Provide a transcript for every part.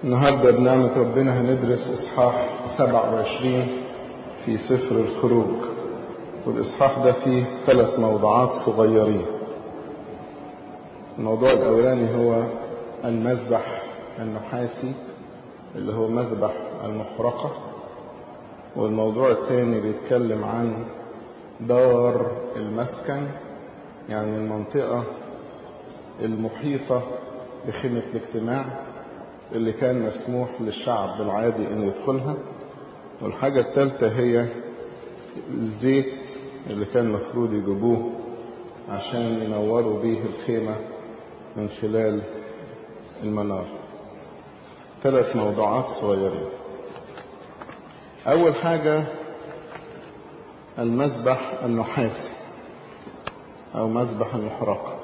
النهاردة بنعمة ربنا هندرس إصحاح 27 في سفر الخروج والإصحاح ده فيه ثلاث موضوعات صغيرين الموضوع الأولاني هو المذبح النحاسي اللي هو مذبح المحرقة والموضوع الثاني بيتكلم عن دار المسكن يعني المنطقة المحيطة بخيمة الاجتماع اللي كان مسموح للشعب العادي ان يدخلها والحاجة الثالثة هي الزيت اللي كان المفروض يجيبوه عشان ينوروا بيه الخيمة من خلال المنار ثلاث موضوعات صغيرين أول حاجة المذبح النحاسي أو مذبح المحرقة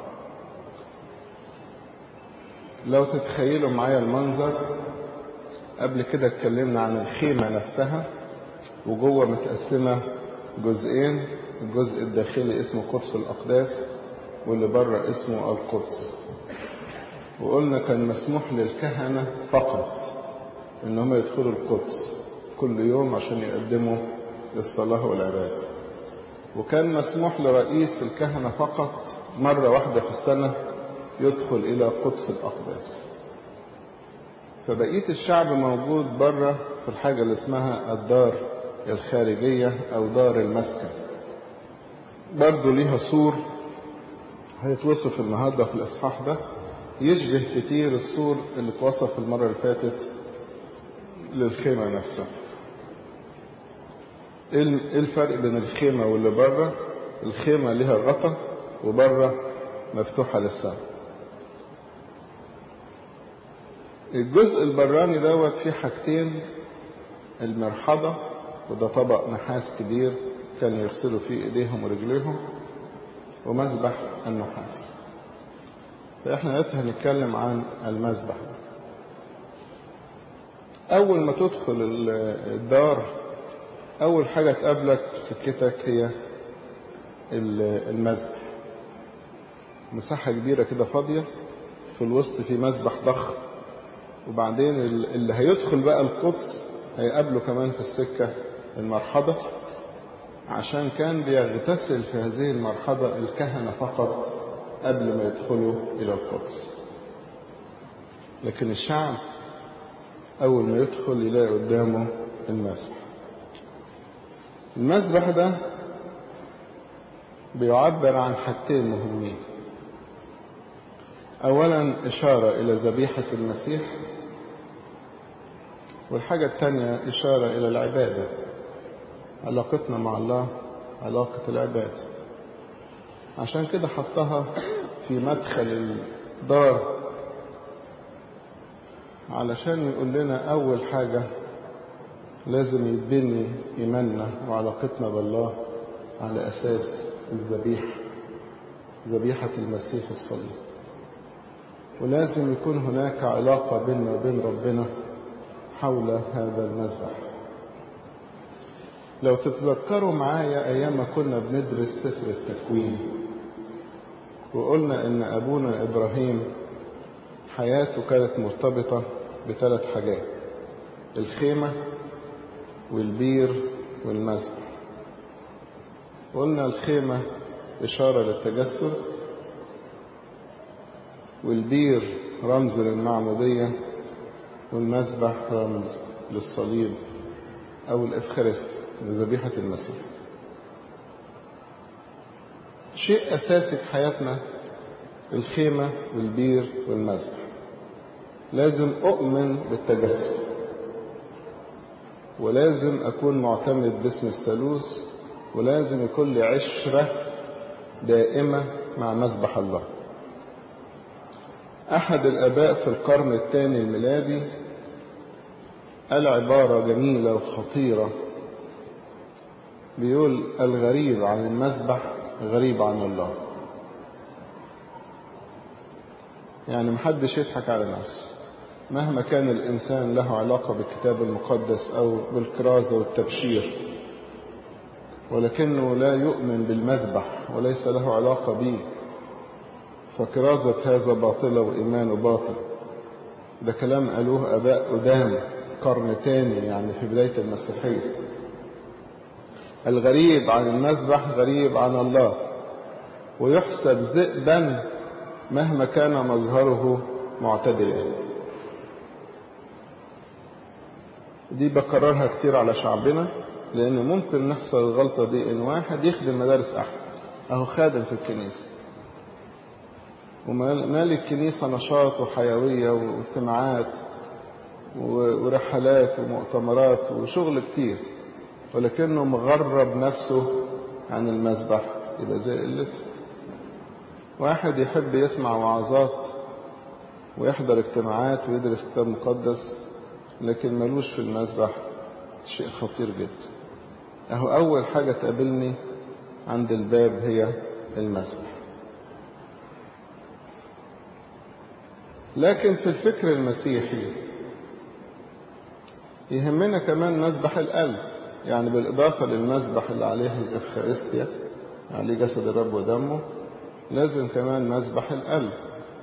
لو تتخيلوا معايا المنظر قبل كده اتكلمنا عن الخيمة نفسها وجوه متقسمة جزئين الجزء الداخلي اسمه قدس الأقداس واللي بره اسمه القدس وقلنا كان مسموح للكهنة فقط ان هم يدخلوا القدس كل يوم عشان يقدموا الصلاة والعبادة وكان مسموح لرئيس الكهنة فقط مرة واحدة في السنة يدخل إلى قدس الأقداس فبقية الشعب موجود بره في الحاجة اللي اسمها الدار الخارجية أو دار المسكن برضه ليها سور هيتوصف النهاردة في الإصحاح ده يشبه كتير السور اللي اتوصف المرة اللي فاتت للخيمة نفسها ايه الفرق بين الخيمة واللي بره الخيمة ليها غطا وبره مفتوحة للسماء الجزء البراني دوت فيه حاجتين المرحضة وده طبق نحاس كبير كانوا يغسلوا فيه ايديهم ورجليهم ومذبح النحاس فاحنا دلوقتي هنتكلم عن المذبح اول ما تدخل الدار اول حاجة تقابلك في سكتك هي المذبح مساحة كبيرة كده فاضية في الوسط في مذبح ضخم وبعدين اللي هيدخل بقى القدس هيقابله كمان في السكة المرحضة عشان كان بيغتسل في هذه المرحضة الكهنة فقط قبل ما يدخلوا إلى القدس لكن الشعب أول ما يدخل يلاقي قدامه المذبح المذبح ده بيعبر عن حاجتين مهمين أولا إشارة إلى ذبيحة المسيح والحاجة الثانية إشارة إلى العبادة علاقتنا مع الله علاقة العبادة عشان كده حطها في مدخل الدار علشان يقول لنا أول حاجة لازم يتبني إيماننا وعلاقتنا بالله على أساس الذبيحة ذبيحة المسيح الصليب ولازم يكون هناك علاقة بيننا وبين ربنا حول هذا المذبح لو تتذكروا معايا أيام ما كنا بندرس سفر التكوين وقلنا إن أبونا إبراهيم حياته كانت مرتبطة بثلاث حاجات الخيمة والبير والمذبح قلنا الخيمة إشارة للتجسد والبير رمز للمعمودية والمذبح رمز للصليب أو الإفخارست لذبيحة المسيح شيء أساسي في حياتنا الخيمة والبير والمذبح لازم أؤمن بالتجسد ولازم أكون معتمد باسم الثالوث ولازم يكون لي عشرة دائمة مع مذبح الله أحد الآباء في القرن الثاني الميلادي قال عبارة جميلة وخطيرة بيقول الغريب عن المذبح غريب عن الله يعني محدش يضحك على نفسه مهما كان الإنسان له علاقة بالكتاب المقدس أو بالكرازة والتبشير ولكنه لا يؤمن بالمذبح وليس له علاقة به فكرازة هذا باطلة وإيمانه باطل ده كلام قالوه اباء قدام قرن تاني يعني في بداية المسيحية الغريب عن المذبح غريب عن الله ويحسب ذئبا مهما كان مظهره معتدلا دي بكررها كتير على شعبنا لان ممكن نحصل الغلطة دي ان واحد يخدم مدارس احد اهو خادم في الكنيسة ومال الكنيسة نشاط وحيوية واجتماعات ورحلات ومؤتمرات وشغل كتير ولكنه مغرب نفسه عن المذبح يبقى زي قلته واحد يحب يسمع وعظات ويحضر اجتماعات ويدرس كتاب مقدس لكن ملوش في المذبح شيء خطير جدا اهو اول حاجة تقابلني عند الباب هي المذبح لكن في الفكر المسيحي يهمنا كمان مذبح القلب يعني بالإضافة للمذبح اللي عليه الإفخارستيا عليه جسد الرب ودمه لازم كمان مذبح القلب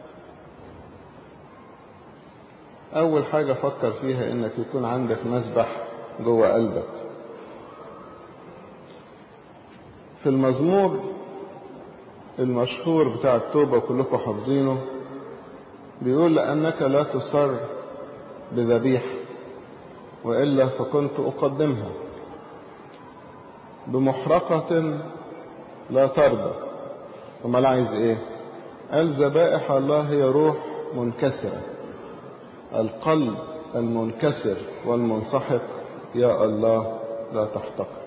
أول حاجة فكر فيها إنك يكون عندك مذبح جوه قلبك في المزمور المشهور بتاع التوبة كلكم حافظينه بيقول لأنك لا تصر بذبيح وإلا فكنت أقدمها بمحرقة لا ترضى امال عايز ايه قال ذبائح الله هي روح منكسرة القلب المنكسر والمنسحق يا الله لا تحتقر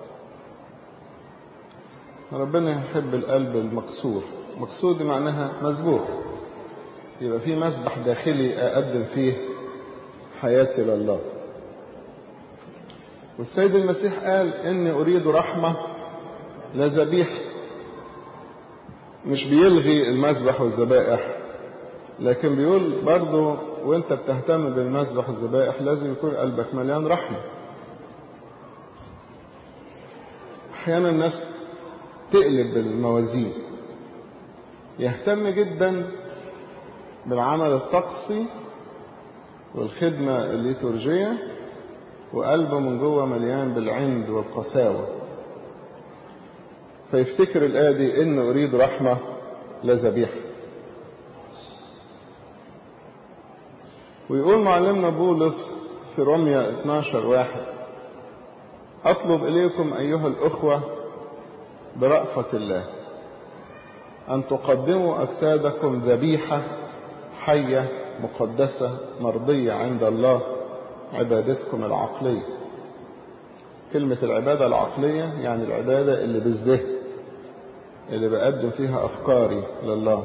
ربنا يحب القلب المكسور مكسور دي معناها مذبوح يبقى في مسبح داخلي أقدم فيه حياتي لله والسيد المسيح قال إني أريد رحمة لا ذبيح مش بيلغي المذبح والذبائح لكن بيقول برضه وانت بتهتم بالمذبح والذبائح لازم يكون قلبك مليان رحمة احيانا الناس تقلب الموازين يهتم جدا بالعمل الطقسي والخدمة الليتورجية وقلبه من جوه مليان بالعند والقساوة فيفتكر الآية دي إن أريد رحمة لا ذبيحة ويقول معلمنا بولس في رمية 12 واحد أطلب إليكم أيها الأخوة برأفة الله أن تقدموا أجسادكم ذبيحة حية مقدسة مرضية عند الله عبادتكم العقلية كلمة العبادة العقلية يعني العبادة اللي بالذهن اللي بقدم فيها أفكاري لله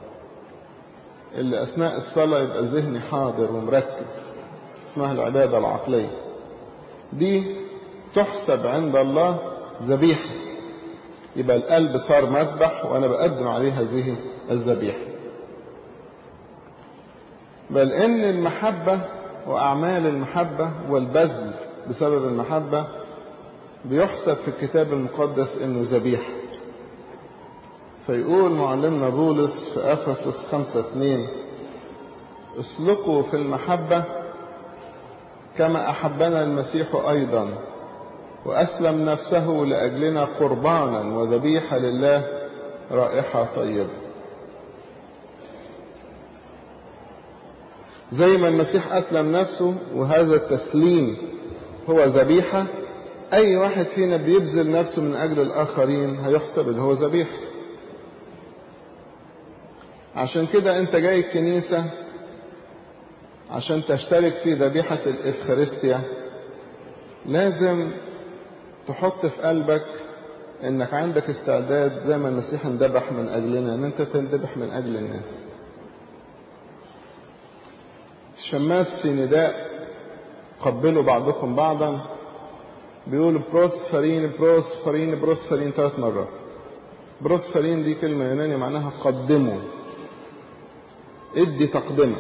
اللي أثناء الصلاة يبقى ذهني حاضر ومركز اسمها العبادة العقلية دي تحسب عند الله ذبيحة يبقى القلب صار مذبح وأنا بقدم عليه هذه الذبيحة بل إن المحبة وأعمال المحبة والبذل بسبب المحبة بيحسب في الكتاب المقدس إنه ذبيحة فيقول معلمنا بولس في أفسس خمسة اتنين اسلكوا في المحبة كما أحبنا المسيح أيضا وأسلم نفسه لأجلنا قربانا وذبيحة لله رائحة طيبة زي ما المسيح أسلم نفسه وهذا التسليم هو ذبيحة أي واحد فينا بيبذل نفسه من أجل الآخرين هيحسب اللي هو ذبيحة عشان كده أنت جاي الكنيسة عشان تشترك في ذبيحة الإفخارستيا لازم تحط في قلبك انك عندك استعداد زي ما المسيح اندبح من اجلنا ان انت تندبح من اجل الناس الشماس في نداء قبلوا بعضكم بعضا بيقول بروسفرين بروسفرين بروسفرين ثلاث مرات بروسفرين دي كلمة يونانية معناها قدموا ادي تقدمة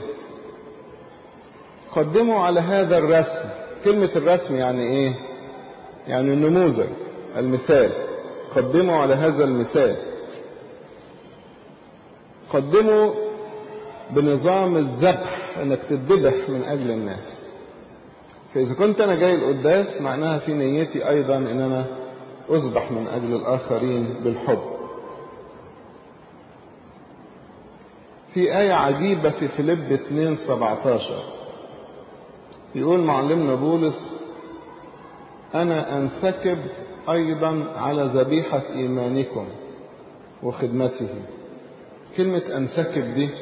قدموا على هذا الرسم كلمة الرسم يعني ايه يعني النموذج المثال قدموا على هذا المثال قدموا بنظام الذبح الذبح انك تتذبح من اجل الناس فاذا كنت انا جاي القداس معناها في نيتي ايضا ان انا اذبح من اجل الاخرين بالحب في آية عجيبة في فيليب 2 17 يقول معلمنا بولس أنا أنسكب أيضا على ذبيحة إيمانكم وخدمته كلمة أنسكب دي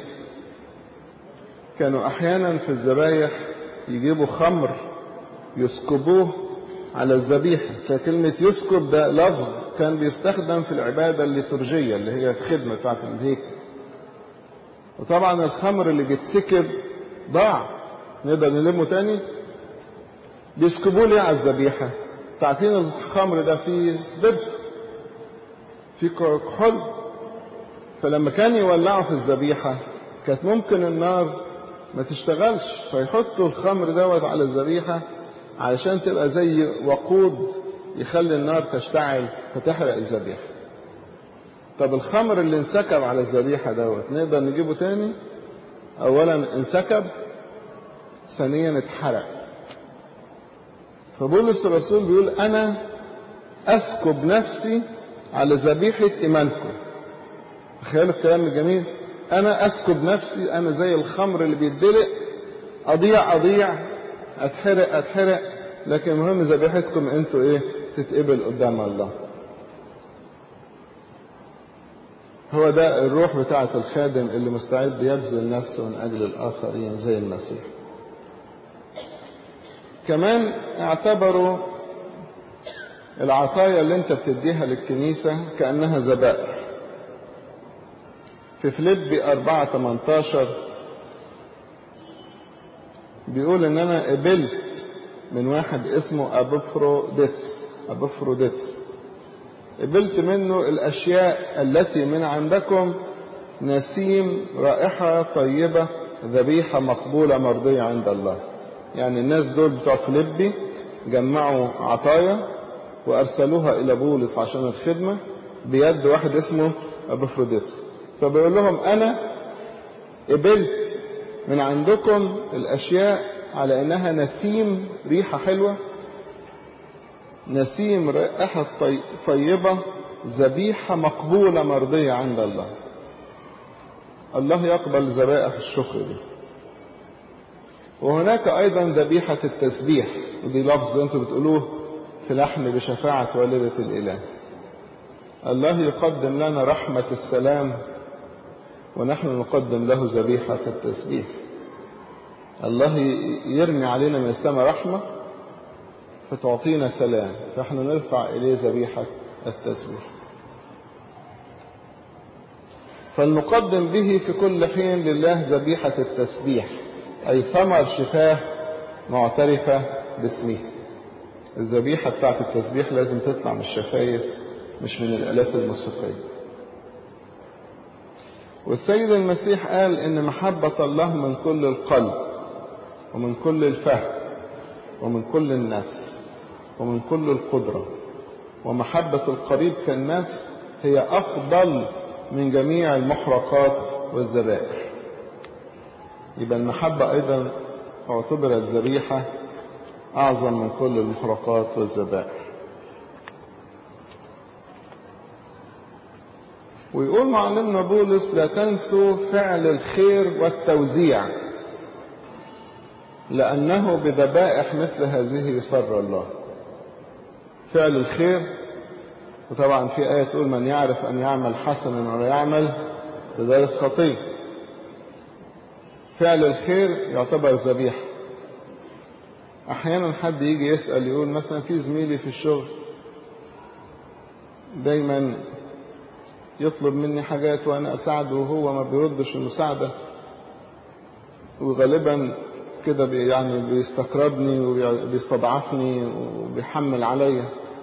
كانوا أحيانا في الذبايح يجيبوا خمر يسكبوه على الذبيحة فكلمة يسكب ده لفظ كان بيستخدم في العبادة الليتورجية اللي هي الخدمة بتاعت الهيكل وطبعا الخمر اللي بيتسكب ضاع نقدر نلمه تاني بيسكبوه ليه على الذبيحة تعرفين الخمر ده فيه سبرت فيه كحول فلما كان يولعوا في الذبيحة كانت ممكن النار ما تشتغلش فيحطوا الخمر دوت على الذبيحة علشان تبقى زي وقود يخلي النار تشتعل فتحرق الذبيحة طب الخمر اللي انسكب على الذبيحة دوت نقدر نجيبه تاني اولا انسكب ثانيا اتحرق فبولس الرسول بيقول انا اسكب نفسي على ذبيحة ايمانكم تخيلوا الكلام الجميل انا اسكب نفسي انا زي الخمر اللي بيدلق اضيع اضيع اتحرق اتحرق لكن المهم ذبيحتكم انتوا ايه تتقبل قدام الله هو ده الروح بتاعة الخادم اللي مستعد يبذل نفسه من أجل الآخرين زي المسيح كمان اعتبروا العطايا اللي انت بتديها للكنيسة كأنها ذبائح في فيليب 4 18 بيقول ان انا قبلت من واحد اسمه ابوفروديتس ابوفروديتس قبلت منه الاشياء التي من عندكم نسيم رائحة طيبة ذبيحة مقبولة مرضية عند الله يعني الناس دول بتوع فيليبي جمعوا عطايا وارسلوها الى بولس عشان الخدمة بيد واحد اسمه ابوفروديتس فبيقول لهم انا قبلت من عندكم الاشياء على انها نسيم ريحة حلوة نسيم رائحة طيبة ذبيحة مقبولة مرضية عند الله الله يقبل ذبائح الشكر دي وهناك ايضا ذبيحة التسبيح ودي لفظ انتوا بتقولوه في لحن بشفاعة والدة الاله الله يقدم لنا رحمة السلام ونحن نقدم له ذبيحة التسبيح الله يرمي علينا من السماء رحمة فتعطينا سلام فاحنا نرفع إليه ذبيحة التسبيح فلنقدم به في كل حين لله ذبيحة التسبيح أي ثمر شفاه معترفة باسمه الذبيحة بتاعت التسبيح لازم تطلع من الشفايف مش من الآلات الموسيقية والسيد المسيح قال إن محبة الله من كل القلب ومن كل الفهم ومن كل النفس ومن كل القدرة ومحبة القريب كالنفس هي أفضل من جميع المحرقات والذبائح يبقى المحبة أيضا اعتبرت ذبيحة أعظم من كل المحرقات والذبائح ويقول معلمنا بولس لا تنسوا فعل الخير والتوزيع لأنه بذبائح مثل هذه يسر الله فعل الخير وطبعا في آية تقول من يعرف أن يعمل حسنا ولا يعمل بذلك خطية فعل الخير يعتبر ذبيحة أحيانا حد يجي يسأل يقول مثلا في زميلي في الشغل دايما يطلب مني حاجات وأنا أساعده وهو ما بيردش المساعدة وغالبا كده يعني بيستقربني وبيستضعفني وبيحمل عليا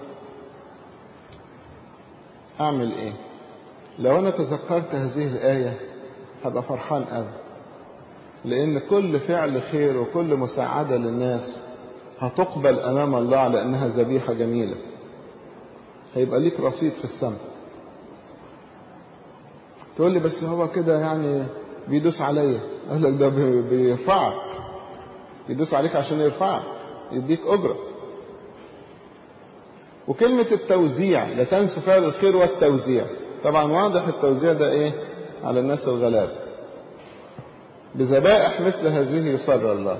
أعمل إيه؟ لو أنا تذكرت هذه الآية هبقى فرحان قوي لأن كل فعل خير وكل مساعدة للناس هتقبل أمام الله على أنها ذبيحة جميلة هيبقى ليك رصيد في السماء تقول لي بس هو كده يعني بيدوس عليا قال لك ده بيرفعك يدوس عليك عشان يرفعك يديك أجرة وكلمة التوزيع لا تنسوا فعل الخير والتوزيع طبعا واضح التوزيع ده ايه على الناس الغلاب بذبائح مثل هذه يسر الله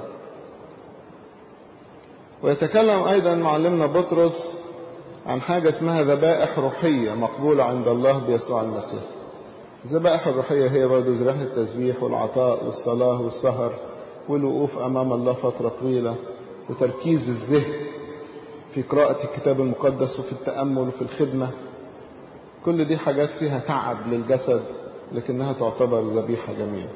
ويتكلم أيضا معلمنا بطرس عن حاجة اسمها ذبائح روحية مقبولة عند الله بيسوع المسيح الذبائح الروحية هي برضه ذبائح التسبيح والعطاء والصلاة والسهر والوقوف أمام الله فترة طويلة وتركيز الذهن في قراءة الكتاب المقدس وفي التأمل وفي الخدمة كل دي حاجات فيها تعب للجسد لكنها تعتبر ذبيحة جميلة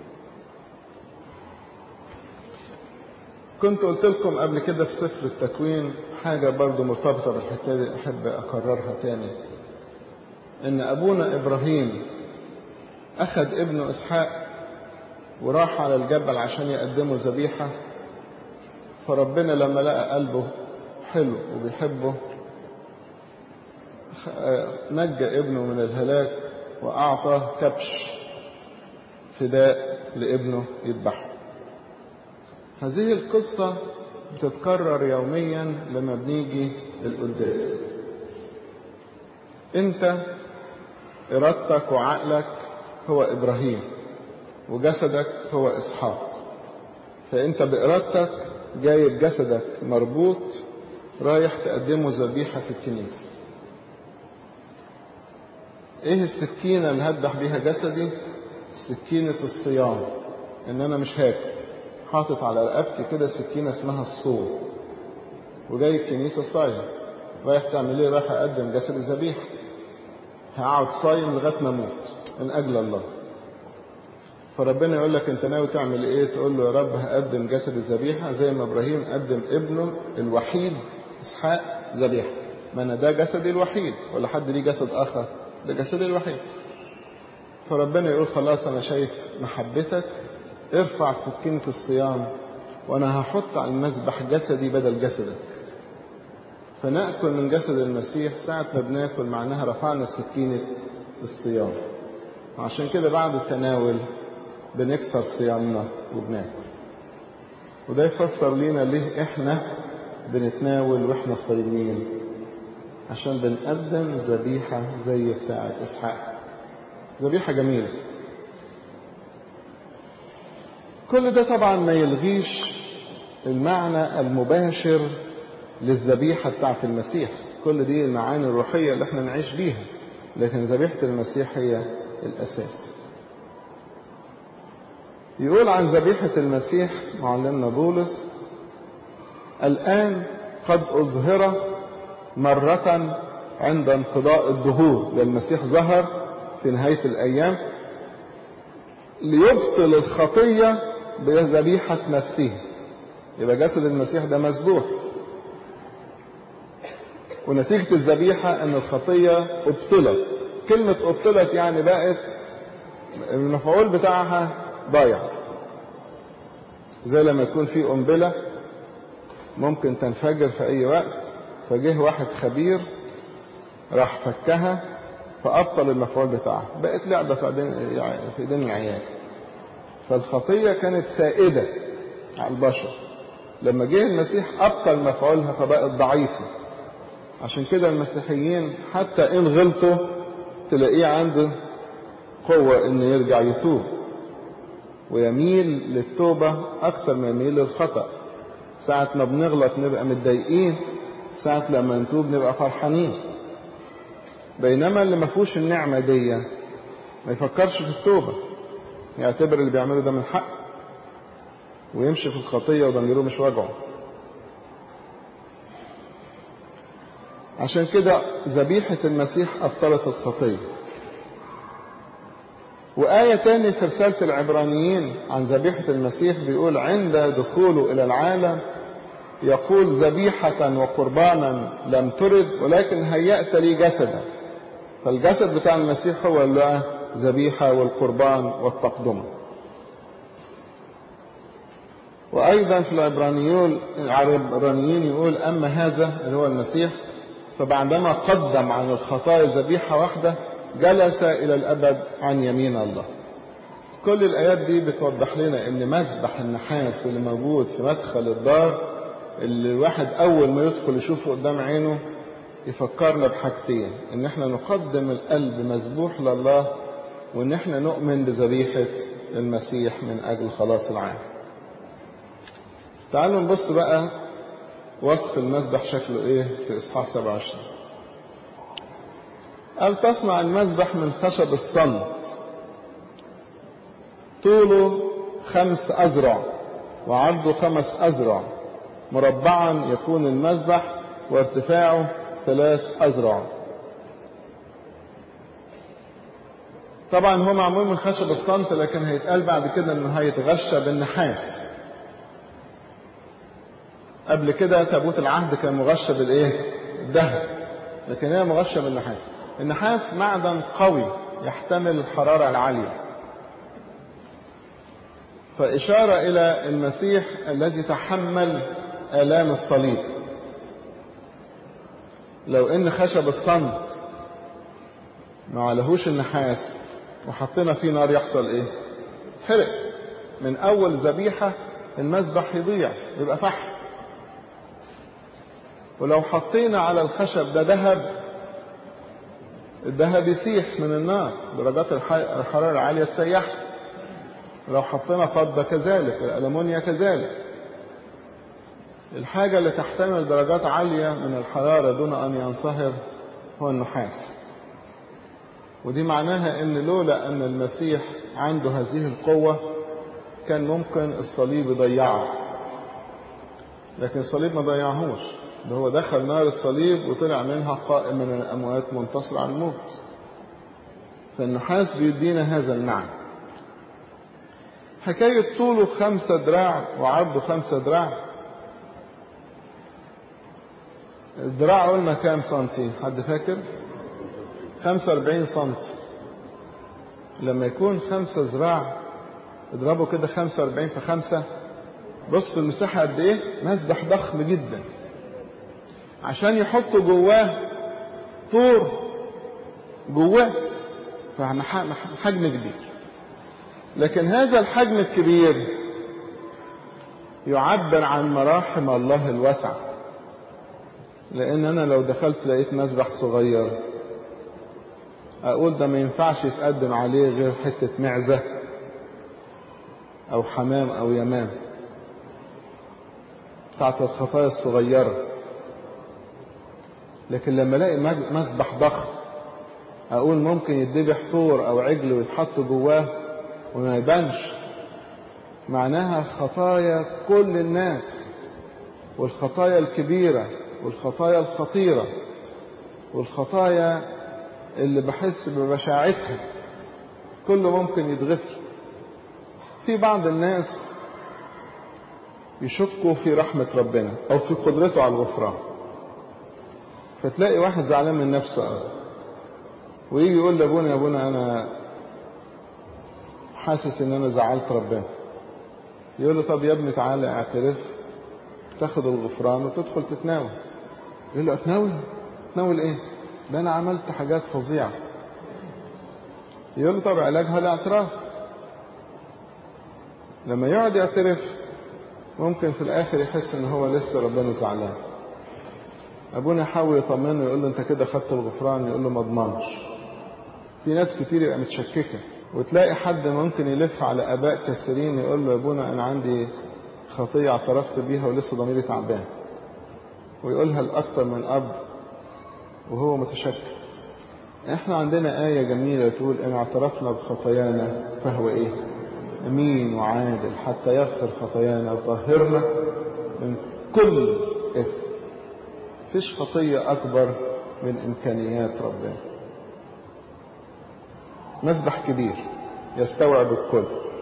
كنت قلت لكم قبل كده في سفر التكوين حاجة برضو مرتبطة بالحكاية دي أحب أكررها تاني إن أبونا إبراهيم أخذ ابنه إسحاق وراح على الجبل عشان يقدمه ذبيحة فربنا لما لقى قلبه حلو وبيحبه نجى ابنه من الهلاك وأعطاه كبش فداء لابنه يذبحه هذه القصة بتتكرر يوميا لما بنيجي القداس انت ارادتك وعقلك هو ابراهيم وجسدك هو اسحاق فانت بارادتك جايب جسدك مربوط رايح تقدمه ذبيحة في الكنيسة ايه السكينة اللي هذبح بيها جسدي سكينة الصيام ان انا مش هاكل حاطط على رقبتي كده سكينة اسمها الصوم وجاي الكنيسة صايم رايح تعمل ايه رايح اقدم جسد الذبيحة هقعد صايم لغاية ما اموت من اجل الله فربنا يقول لك انت ناوي تعمل ايه تقول له يا رب هقدم جسد الذبيحة زي ما ابراهيم قدم ابنه الوحيد اسحاق ذبيحة ما انا ده جسدي الوحيد ولا حد ليه جسد اخر ده جسدي الوحيد فربنا يقول خلاص انا شايف محبتك ارفع سكينة الصيام وانا هحط على المذبح جسدي بدل جسدك فنأكل من جسد المسيح ساعة ما بناكل معناها رفعنا سكينة الصيام عشان كده بعد التناول بنكسر صيامنا وبناكل وده يفسر لينا ليه احنا بنتناول واحنا صايمين عشان بنقدم ذبيحة زي بتاعة إسحاق ذبيحة جميلة كل ده طبعا ما يلغيش المعنى المباشر للذبيحة بتاعة المسيح كل دي المعاني الروحية اللي احنا نعيش بيها لكن ذبيحة المسيح هي الأساس يقول عن ذبيحة المسيح معلمنا بولس الآن قد أظهر مرة عند انقضاء الدهور ده المسيح ظهر في نهاية الأيام ليبطل الخطية بذبيحة نفسه يبقى جسد المسيح ده مسبوح ونتيجة الذبيحة ان الخطية ابطلت كلمة ابطلت يعني بقت المفعول بتاعها ضايع زي لما يكون في قنبلة ممكن تنفجر في اي وقت فجه واحد خبير راح فكها فأبطل المفعول بتاعها بقت لعبة في ايدين في ايدين العيال فالخطية كانت سائدة على البشر لما جه المسيح أبطل مفعولها فبقت ضعيفة عشان كده المسيحيين حتى إن غلطوا تلاقيه عنده قوة إنه يرجع يتوب ويميل للتوبة أكتر ما يميل للخطأ ساعة ما بنغلط نبقى متضايقين ساعة لما نتوب نبقى فرحانين بينما اللي ما فيهوش النعمة دي ما يفكرش في التوبة يعتبر اللي بيعمله ده من حق ويمشي في الخطية وضميره مش واجعه عشان كده ذبيحة المسيح أبطلت الخطية وآية تاني في رسالة العبرانيين عن ذبيحة المسيح بيقول عند دخوله إلى العالم يقول ذبيحة وقربانا لم ترد ولكن هيأت لي جسدا فالجسد بتاع المسيح هو اللي ذبيحة والقربان والتقدمة وأيضا في العبرانيون العبرانيين يقول أما هذا اللي هو المسيح فبعدما قدم عن الخطايا ذبيحة واحدة جلس إلى الأبد عن يمين الله كل الآيات دي بتوضح لنا إن مذبح النحاس اللي موجود في مدخل الدار اللي الواحد أول ما يدخل يشوفه قدام عينه يفكرنا بحاجتين إن إحنا نقدم القلب مذبوح لله وإن إحنا نؤمن بذبيحة المسيح من أجل خلاص العالم. تعالوا نبص بقى وصف المذبح شكله إيه في إصحاح 27. قال تصنع المذبح من خشب الصمت طوله خمس أذرع وعرضه خمس أذرع مربعا يكون المذبح وارتفاعه ثلاث أذرع طبعا هو معمول من خشب الصمت لكن هيتقال بعد كده انه هيتغشى بالنحاس قبل كده تابوت العهد كان مغشى بالايه الذهب لكن هي مغشى بالنحاس النحاس معدن قوي يحتمل الحرارة العالية فإشارة إلى المسيح الذي تحمل آلام الصليب لو إن خشب الصمت ما عليهوش النحاس وحطينا فيه نار يحصل إيه؟ حرق من أول ذبيحة المذبح يضيع يبقى فحم ولو حطينا على الخشب ده ذهب الذهب يسيح من النار درجات الحرارة العالية تسيح لو حطينا فضة كذلك الألمونيا كذلك الحاجة اللي تحتمل درجات عالية من الحرارة دون أن ينصهر هو النحاس ودي معناها ان لولا ان المسيح عنده هذه القوة كان ممكن الصليب يضيعه لكن الصليب ما ضيعهوش ده هو دخل نار الصليب وطلع منها قائم من الأموات منتصر عن الموت فالنحاس بيدينا هذا المعنى حكاية طوله خمسة دراع وعرضه خمسة دراع الدراع قلنا كام سنتي حد فاكر خمسة واربعين سنتي لما يكون خمسة ذراع اضربه كده خمسة واربعين في خمسة بص المساحة قد ايه مذبح ضخم جدا عشان يحطوا جواه طور جواه فحجم كبير لكن هذا الحجم الكبير يعبر عن مراحم الله الواسعة لأن أنا لو دخلت لقيت مذبح صغير أقول ده ما ينفعش يتقدم عليه غير حتة معزة أو حمام أو يمام بتاعت الخطايا الصغيرة لكن لما الاقي مذبح ضخم اقول ممكن يتذبح طور او عجل ويتحط جواه وما يبانش معناها خطايا كل الناس والخطايا الكبيرة والخطايا الخطيرة والخطايا اللي بحس ببشاعتها كله ممكن يتغفر في بعض الناس يشكوا في رحمة ربنا أو في قدرته على الغفران فتلاقي واحد زعلان من نفسه قوي ويجي يقول لابونا يا ابونا انا حاسس ان انا زعلت ربنا يقول له طب يا ابني تعالى اعترف تاخد الغفران وتدخل تتناول يقول له اتناول اتناول ايه ده انا عملت حاجات فظيعه يقول له طب علاجها الاعتراف لما يقعد يعترف ممكن في الاخر يحس ان هو لسه ربنا زعلان ابونا يحاول يطمنه يقول له انت كده خدت الغفران يقول له ما اضمنش في ناس كتير يبقى متشككه وتلاقي حد ممكن يلف على اباء كثيرين يقول له يا ابونا انا عندي خطيه اعترفت بيها ولسه ضميري تعبان ويقولها لاكثر من اب وهو متشكك احنا عندنا آية جميلة تقول ان اعترفنا بخطايانا فهو ايه امين وعادل حتى يغفر خطايانا وطهرنا من كل اثم فيش خطية أكبر من إمكانيات ربنا مسبح كبير يستوعب الكل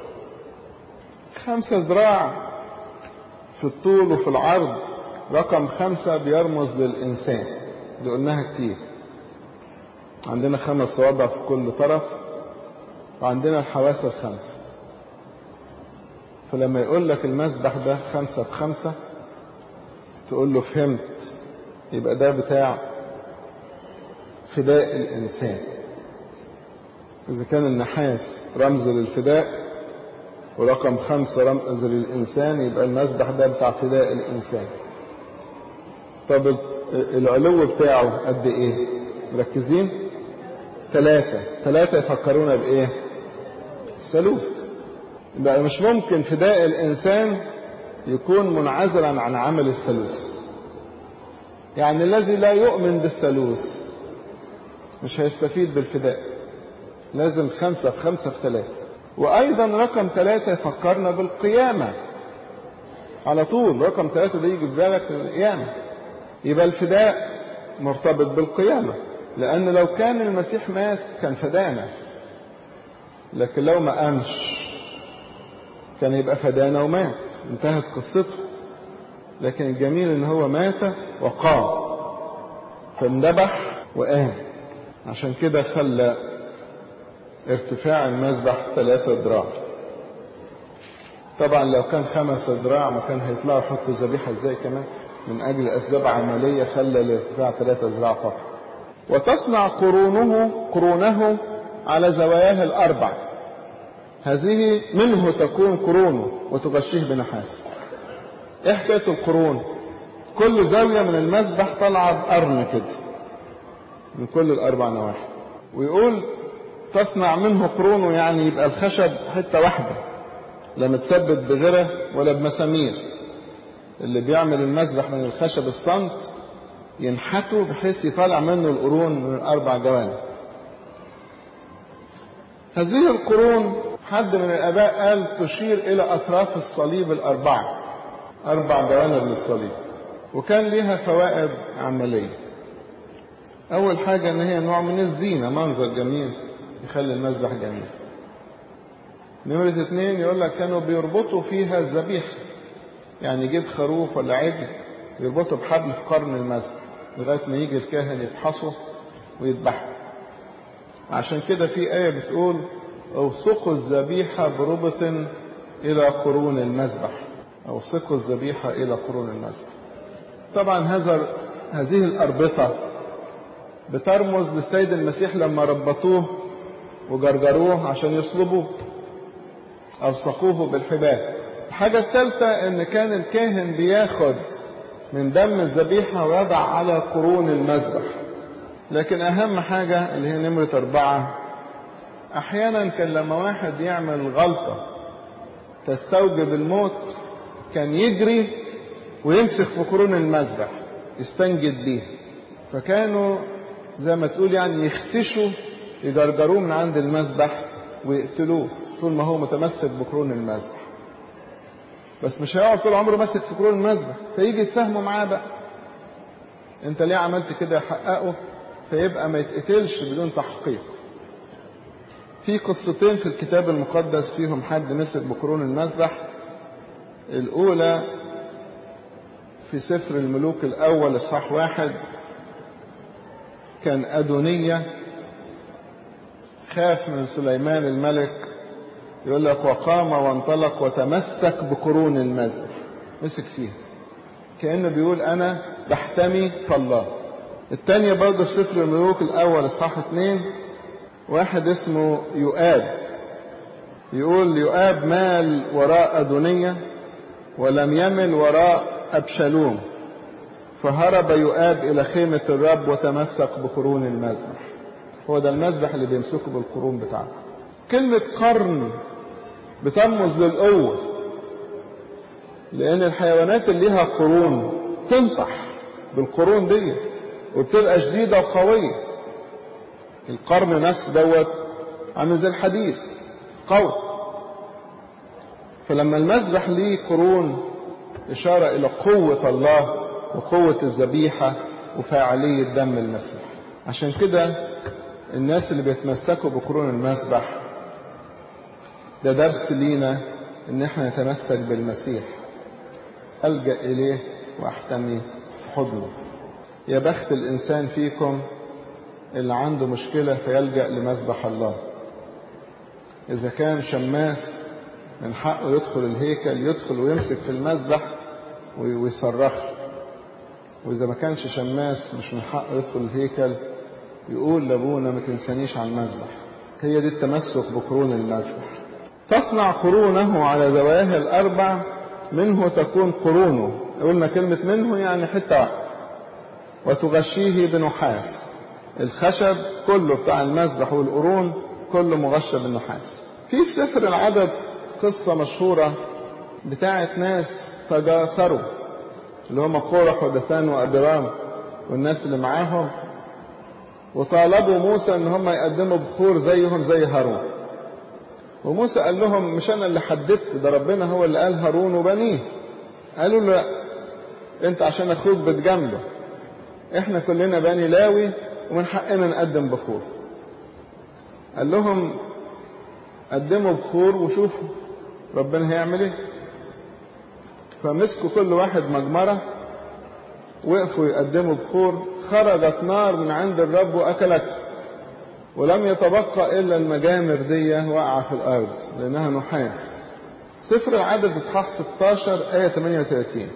خمسة ذراع في الطول وفي العرض رقم خمسة بيرمز للإنسان دي قلناها كتير عندنا خمس صوابع في كل طرف وعندنا الحواس الخمس فلما يقول لك المسبح ده خمسة بخمسة تقول له فهمت يبقى ده بتاع فداء الإنسان إذا كان النحاس رمز للفداء ورقم خمسة رمز للإنسان يبقى المسبح ده بتاع فداء الإنسان طب العلو بتاعه قد إيه مركزين ثلاثة ثلاثة يفكرونا بإيه الثالوث بقى مش ممكن فداء الإنسان يكون منعزلا عن عمل الثالوث يعني الذي لا يؤمن بالثالوث مش هيستفيد بالفداء لازم خمسة في خمسة في ثلاثة وأيضا رقم ثلاثة يفكرنا بالقيامة على طول رقم ثلاثة ده يجي في بالك القيامة يبقى الفداء مرتبط بالقيامة لأن لو كان المسيح مات كان فدانا لكن لو ما قامش كان يبقى فدانا ومات انتهت قصته لكن الجميل ان هو مات وقام فاندبح وقام عشان كده خلى ارتفاع المذبح ثلاثة ذراع طبعا لو كان خمس ذراع ما كان هيطلعوا يحطوا ذبيحة ازاي كمان من اجل اسباب عملية خلى الارتفاع ثلاثة ذراع فقط وتصنع قرونه قرونه على زواياه الاربع هذه منه تكون قرونه وتغشيه بنحاس ايه حكايه القرون كل زاويه من المذبح طالعه بقرن كده من كل الاربع نواحي ويقول تصنع منه قرونه يعني يبقى الخشب حته واحده لا متثبت بغيره ولا بمسامير اللي بيعمل المذبح من الخشب الصمت ينحته بحيث يطلع منه القرون من الاربع جوانب هذه القرون حد من الاباء قال تشير الى اطراف الصليب الاربعه اربع جوانب للصليب وكان ليها فوائد عمليه اول حاجه ان هي نوع من الزينه منظر جميل يخلي المذبح جميل نمرة اتنين يقول لك كانوا بيربطوا فيها الذبيحة يعني يجيب خروف ولا عجل يربطه بحبل في قرن المذبح لغاية ما يجي الكاهن يفحصه ويذبحه عشان كده في آية بتقول اوثقوا الذبيحة بربط إلى قرون المذبح اوثقوا الذبيحة إلى قرون المذبح طبعا هذا هذه الأربطة بترمز للسيد المسيح لما ربطوه وجرجروه عشان يصلبوه ألصقوه بالحبال الحاجة الثالثة إن كان الكاهن بياخد من دم الذبيحة ويضع على قرون المذبح لكن أهم حاجة اللي هي نمرة أربعة أحيانا كان لما واحد يعمل غلطة تستوجب الموت كان يجري ويمسك في قرون المذبح يستنجد بيها فكانوا زي ما تقول يعني يختشوا يجرجروه من عند المذبح ويقتلوه طول ما هو متمسك بقرون المذبح بس مش هيقعد طول عمره ماسك في قرون المذبح فيجي يتفاهموا معاه بقى انت ليه عملت كده يحققه فيبقى ما يتقتلش بدون تحقيق في قصتين في الكتاب المقدس فيهم حد مسك بقرون المذبح الأولى في سفر الملوك الأول إصحاح واحد كان أدونية خاف من سليمان الملك يقول لك وقام وانطلق وتمسك بقرون المذبح مسك فيها كأنه بيقول أنا بحتمي في الله الثانية برضه في سفر الملوك الأول إصحاح اتنين واحد اسمه يؤاب يقول يؤاب مال وراء أدونية ولم يمل وراء أبشالوم فهرب يؤاب إلى خيمة الرب وتمسك بقرون المذبح هو ده المذبح اللي بيمسكه بالقرون بتاعته كلمة قرن بترمز للقوة لأن الحيوانات اللي ليها قرون تنطح بالقرون دي وبتبقى شديدة وقوية القرن نفسه دوت عامل زي الحديد قوي فلما المذبح ليه قرون إشارة إلى قوة الله وقوة الذبيحة وفاعلية دم المسيح عشان كده الناس اللي بيتمسكوا بقرون المذبح ده درس لينا ان احنا نتمسك بالمسيح الجا اليه واحتمي في حضنه يا بخت الانسان فيكم اللي عنده مشكله فيلجا لمذبح الله اذا كان شماس من حقه يدخل الهيكل يدخل ويمسك في المذبح ويصرخ واذا ما كانش شماس مش من حقه يدخل الهيكل يقول لابونا ما تنسانيش على المذبح هي دي التمسك بقرون المذبح تصنع قرونه على زواياه الأربع منه تكون قرونه قلنا كلمة منه يعني حتة واحدة وتغشيه بنحاس الخشب كله بتاع المذبح والقرون كله مغشى بالنحاس في في سفر العدد قصة مشهورة بتاعت ناس تجاسروا اللي هم قورح ودثان وأبرام والناس اللي معاهم وطالبوا موسى ان هم يقدموا بخور زيهم زي هارون وموسى قال لهم مش انا اللي حددت ده ربنا هو اللي قال هارون وبنيه قالوا له لا انت عشان اخوك بتجامله احنا كلنا بني لاوي ومن حقنا نقدم بخور قال لهم قدموا بخور وشوفوا ربنا هيعمل ايه فمسكوا كل واحد مجمرة وقفوا يقدموا بخور خرجت نار من عند الرب وأكلته ولم يتبقى إلا المجامر دي واقعة في الأرض لأنها نحاس سفر العدد إصحاح 16 آية 38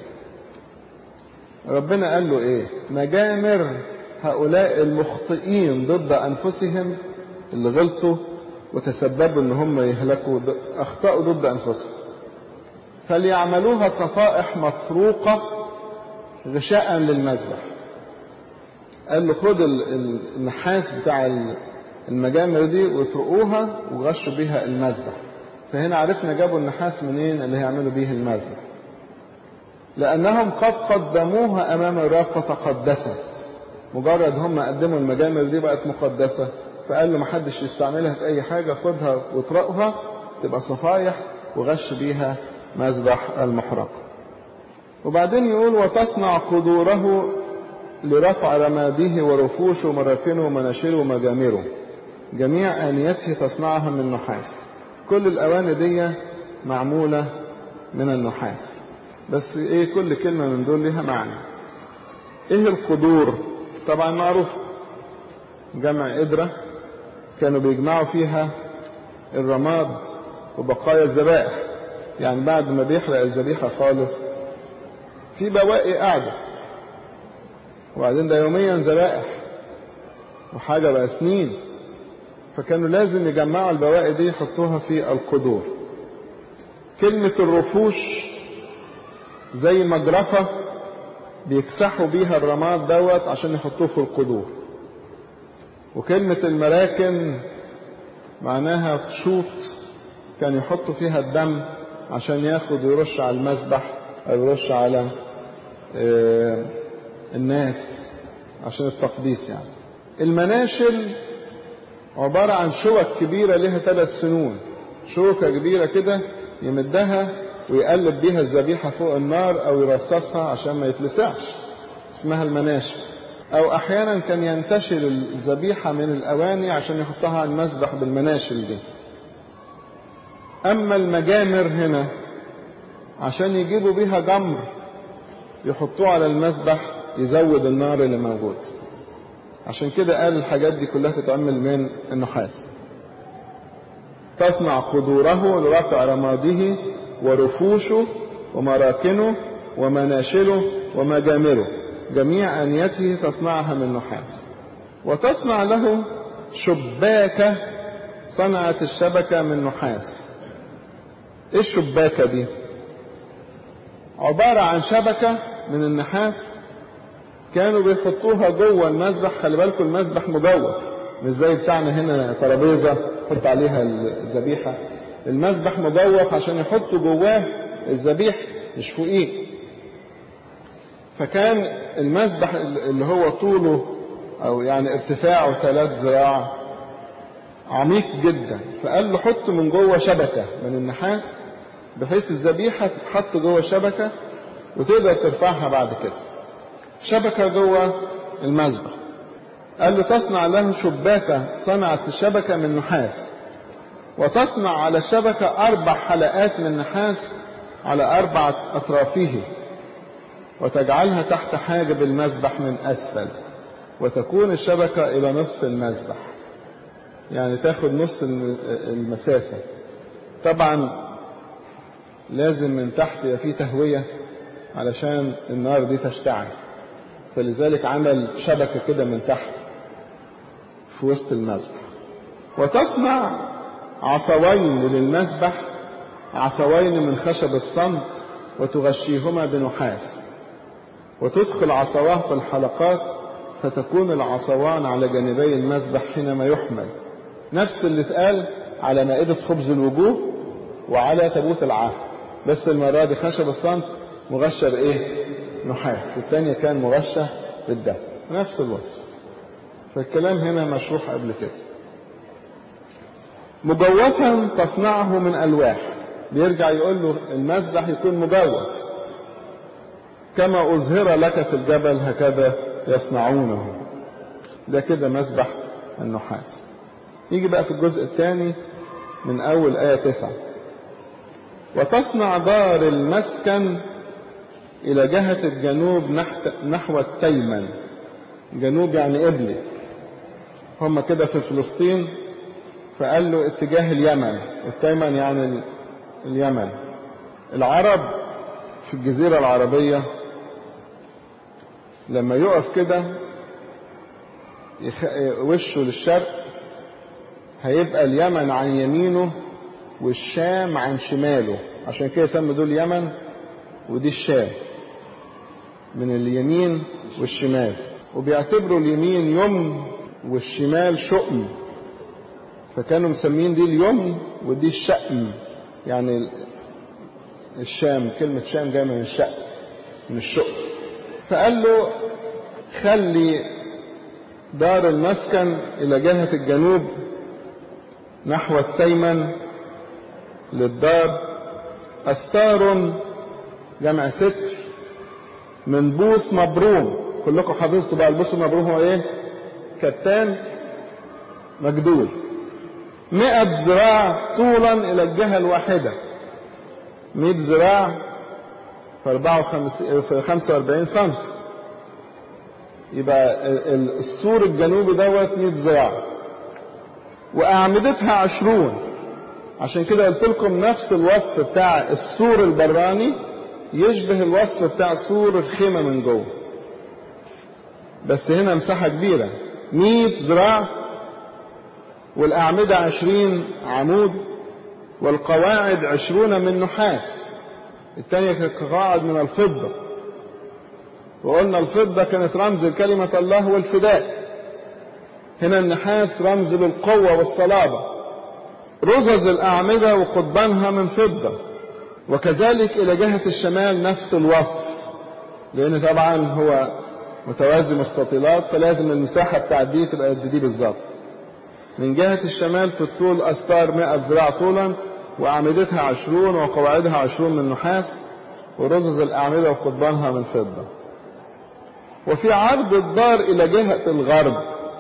ربنا قال له إيه مجامر هؤلاء المخطئين ضد أنفسهم اللي غلطوا وتسببوا إن هم يهلكوا أخطأوا ضد أنفسهم فليعملوها صفائح مطروقة غشاء للمذبح قال له خد النحاس بتاع المجامر دي واطرقوها وغشوا بيها المذبح فهنا عرفنا جابوا النحاس منين اللي هيعملوا بيه المذبح لأنهم قد قدموها أمام الرب فتقدست مجرد هم قدموا المجامر دي بقت مقدسة فقال له محدش يستعملها في أي حاجة خدها واطرقها تبقى صفايح وغش بيها مذبح المحرق وبعدين يقول وتصنع قدوره لرفع رماده ورفوشه ومراكنه ومناشره ومجامره جميع آنيته تصنعها من نحاس كل الأواني دي معمولة من النحاس بس ايه كل كلمة من دول لها معنى ايه القدور طبعا معروف جمع قدرة كانوا بيجمعوا فيها الرماد وبقايا الذبائح يعني بعد ما بيحرق الذبيحة خالص في بواقي قاعدة وبعدين ده يوميا ذبائح وحاجة بقى سنين فكانوا لازم يجمعوا البواقي دي يحطوها في القدور كلمة الرفوش زي مجرفة بيكسحوا بيها الرماد دوت عشان يحطوه في القدور وكلمة المراكن معناها شوط كان يحطوا فيها الدم عشان ياخد ويرش على المذبح او يرش على الناس عشان التقديس يعني المناشل عبارة عن شوك كبيرة لها ثلاث سنون شوكة كبيرة كده يمدها ويقلب بيها الذبيحة فوق النار أو يرصصها عشان ما يتلسعش اسمها المناشل أو أحيانا كان ينتشل الذبيحة من الأواني عشان يحطها على المذبح بالمناشل دي أما المجامر هنا عشان يجيبوا بيها جمر يحطوه على المذبح يزود النار اللي موجود عشان كده قال الحاجات دي كلها تتعمل من النحاس تصنع قدوره لرفع رماده ورفوشه ومراكنه ومناشله ومجامره جميع أنيته تصنعها من نحاس وتصنع له شباكة صنعت الشبكة من نحاس ايه الشباكة دي عبارة عن شبكة من النحاس كانوا بيحطوها جوه المذبح خلي بالكم المذبح مجوف مش زي بتاعنا هنا ترابيزة حط عليها الذبيحة المذبح مجوف عشان يحطوا جواه الذبيح مش فوقيه فكان المذبح اللي هو طوله او يعني ارتفاعه ثلاث ذراع عميق جدا فقال له حط من جوه شبكة من النحاس بحيث الذبيحة تتحط جوه شبكة وتقدر ترفعها بعد كده شبكة جوه المذبح قال له تصنع له شباكة صنعت الشبكة من نحاس وتصنع على الشبكة أربع حلقات من نحاس على أربعة أطرافه وتجعلها تحت حاجب المذبح من أسفل وتكون الشبكة إلى نصف المذبح يعني تاخد نص المسافة طبعا لازم من تحت يبقى فيه تهوية علشان النار دي تشتعل فلذلك عمل شبكة كده من تحت في وسط المذبح وتصنع عصوين للمذبح عصوين من خشب الصمت وتغشيهما بنحاس وتدخل عصواه في الحلقات فتكون العصوان على جانبي المذبح حينما يحمل نفس اللي اتقال على مائدة خبز الوجوه وعلى تابوت العهد بس المرة دي خشب الصمت مغشى بإيه؟ نحاس الثانية كان مغشى بالدم نفس الوصف فالكلام هنا مشروح قبل كده مجوفا تصنعه من ألواح بيرجع يقول له المذبح يكون مجوف كما أظهر لك في الجبل هكذا يصنعونه ده كده مذبح النحاس يجي بقى في الجزء الثاني من أول آية تسعة وتصنع دار المسكن إلى جهة الجنوب نحو التيمن جنوب يعني قبلي هم كده في فلسطين فقال له اتجاه اليمن التيمن يعني اليمن العرب في الجزيرة العربية لما يقف كده وشه للشرق هيبقى اليمن عن يمينه والشام عن شماله عشان كده يسمى دول يمن ودي الشام من اليمين والشمال وبيعتبروا اليمين يمن والشمال شؤم فكانوا مسمين دي اليمن ودي الشأم يعني الشام كلمة شام جاية من الشأم من الشؤم فقال له خلي دار المسكن إلى جهة الجنوب نحو التيمن للدار أستار جمع ستر من بوس مبروم كلكم حافظتوا بقى البوس المبروم هو ايه كتان مجدول مئة ذراع طولا إلى الجهة الواحدة مئة ذراع في أربعة وخمسين في خمسة وأربعين سنت يبقى السور الجنوبي دوت مئة ذراع وأعمدتها عشرون عشان كده قلت لكم نفس الوصف بتاع السور البراني يشبه الوصف بتاع سور الخيمة من جوه بس هنا مساحة كبيرة مئة ذراع والأعمدة عشرين عمود والقواعد عشرون من نحاس الثانية كانت قواعد من الفضة وقلنا الفضة كانت رمز لكلمة الله والفداء هنا النحاس رمز للقوة والصلابة رزز الأعمدة وقضبانها من فضة وكذلك إلى جهة الشمال نفس الوصف لأن طبعا هو متوازي مستطيلات فلازم المساحة بتاعت دي تبقى قد دي بالظبط من جهة الشمال في الطول أستار 100 ذراع طولا وأعمدتها عشرون وقواعدها عشرون من نحاس ورزز الأعمدة وقضبانها من فضة وفي عرض الدار إلى جهة الغرب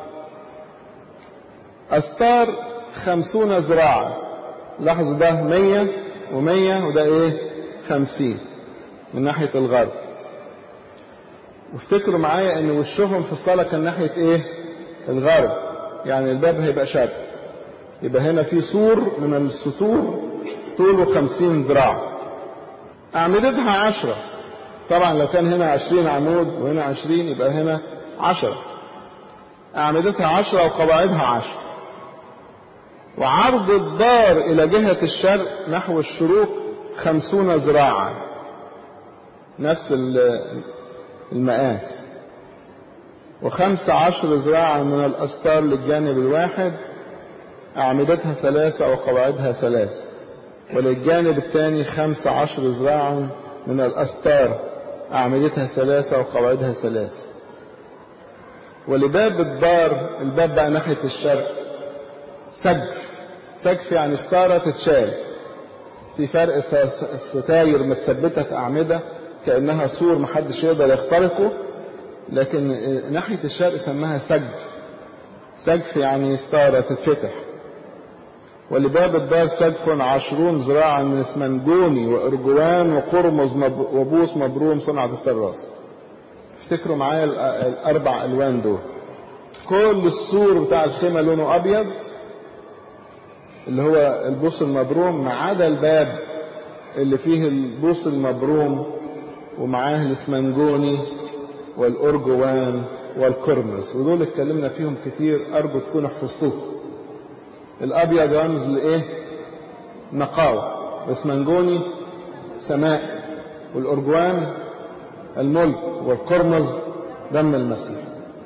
أستار خمسون ذراعا لاحظوا ده مية ومية وده ايه خمسين من ناحية الغرب وافتكروا معايا ان وشهم في الصلاة كان ناحية ايه الغرب يعني الباب هيبقى شرق يبقى هنا في سور من السطور طوله خمسين ذراع أعمدتها عشرة طبعا لو كان هنا عشرين عمود وهنا عشرين يبقى هنا عشرة أعمدتها عشرة وقواعدها عشرة وعرض الدار إلى جهة الشرق نحو الشروق خمسون ذراعا نفس المقاس وخمس عشر ذراعا من الأستار للجانب الواحد أعمدتها ثلاثة وقواعدها ثلاث وللجانب الثاني خمس عشر ذراعا من الأستار أعمدتها ثلاثة وقواعدها ثلاث ولباب الدار الباب بقى ناحية الشرق سقف سقف يعني ستارة تتشال في فرق الستاير متثبتة في أعمدة كأنها سور محدش يقدر يخترقه لكن ناحية الشرق سماها سقف سقف يعني ستارة تتفتح ولباب الدار سقف عشرون ذراعا من اسمنجوني وارجوان وقرمز وبوس مبروم صنعة التراس افتكروا معايا الاربع الوان دول كل السور بتاع الخيمة لونه ابيض اللي هو البوص المبروم ما عدا الباب اللي فيه البوص المبروم ومعاه الاسمنجوني والارجوان والكرمز ودول اتكلمنا فيهم كتير ارجو تكونوا حفظتوهم الابيض رمز لايه نقاوة اسمنجوني سماء والأرجوان الملك والقرمز دم المسيح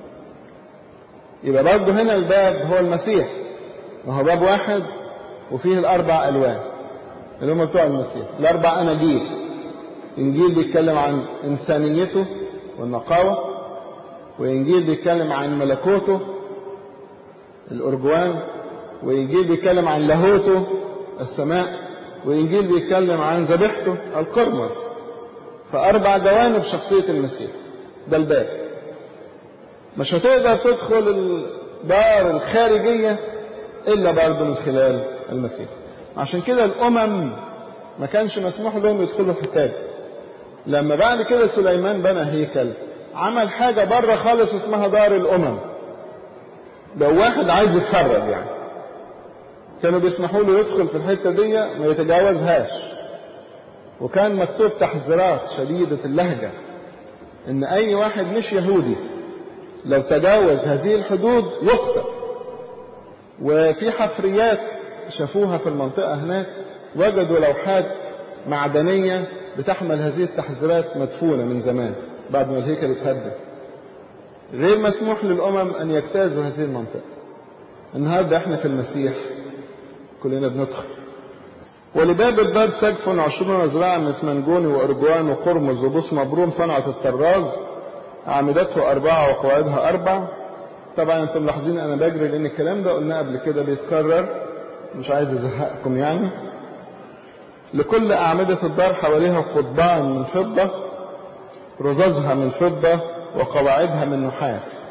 يبقى برضه هنا الباب هو المسيح ما هو باب واحد وفيه الأربع ألوان اللي هم بتوع المسيح الأربع أناجيل إنجيل بيتكلم عن إنسانيته والنقاوة وإنجيل بيتكلم عن ملكوته الأرجوان وإنجيل بيتكلم عن لاهوته السماء وإنجيل بيتكلم عن ذبيحته القرمز فأربع جوانب شخصية المسيح ده الباب مش هتقدر تدخل الدار الخارجية إلا برضه من خلال المسيح عشان كده الأمم ما كانش مسموح لهم يدخلوا الحتة دي لما بعد كده سليمان بنى هيكل عمل حاجة بره خالص اسمها دار الأمم لو واحد عايز يتفرج يعني كانوا بيسمحوا له يدخل في الحتة دي ما يتجاوزهاش وكان مكتوب تحذيرات شديدة اللهجة ان اي واحد مش يهودي لو تجاوز هذه الحدود يقتل وفي حفريات شافوها في المنطقة هناك وجدوا لوحات معدنية بتحمل هذه التحذيرات مدفونة من زمان بعد ما الهيكل اتهدم غير مسموح للأمم أن يجتازوا هذه المنطقة النهاردة احنا في المسيح كلنا بندخل ولباب الدار سقف عشرون ذراعا من اسمنجوني وارجوان وقرمز وبوس مبروم صنعة الطراز أعمدته أربعة وقواعدها أربع طبعا انتم ملاحظين أنا بجري لأن الكلام ده قلناه قبل كده بيتكرر مش عايز أزهقكم يعني لكل أعمدة الدار حواليها قضبان من فضة رزازها من فضة وقواعدها من نحاس